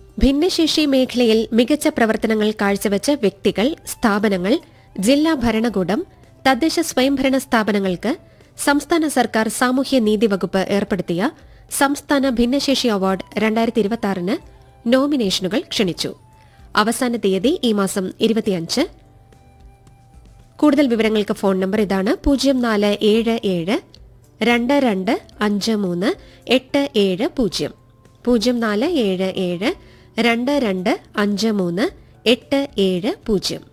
ഭിന്നശേഷി മേഖലയിൽ മികച്ച പ്രവർത്തനങ്ങൾ കാഴ്ചവെച്ച വ്യക്തികൾ സ്ഥാപനങ്ങൾ ജില്ലാ ഭരണകൂടം തദ്ദേശ സ്വയംഭരണ സ്ഥാപനങ്ങൾക്ക് സംസ്ഥാന സർക്കാർ സാമൂഹ്യ നീതി വകുപ്പ് ഏർപ്പെടുത്തിയ സംസ്ഥാന ഭിന്നശേഷി അവാർഡ് രണ്ടായിരത്തി ഇരുപത്തിയാറിന് നോമിനേഷനുകൾ ക്ഷണിച്ചു അവസാന തീയതി ഈ മാസം ഇരുപത്തിയഞ്ച് കൂടുതൽ വിവരങ്ങൾക്ക് ഫോൺ നമ്പർ ഇതാണ് പൂജ്യം നാല് ഏഴ് ഏഴ് രണ്ട് രണ്ട് അഞ്ച് മൂന്ന് എട്ട് ഏഴ് പൂജ്യം പൂജ്യം നാല് ഏഴ് ഏഴ് രണ്ട് രണ്ട് അഞ്ച് മൂന്ന് എട്ട് ഏഴ് പൂജ്യം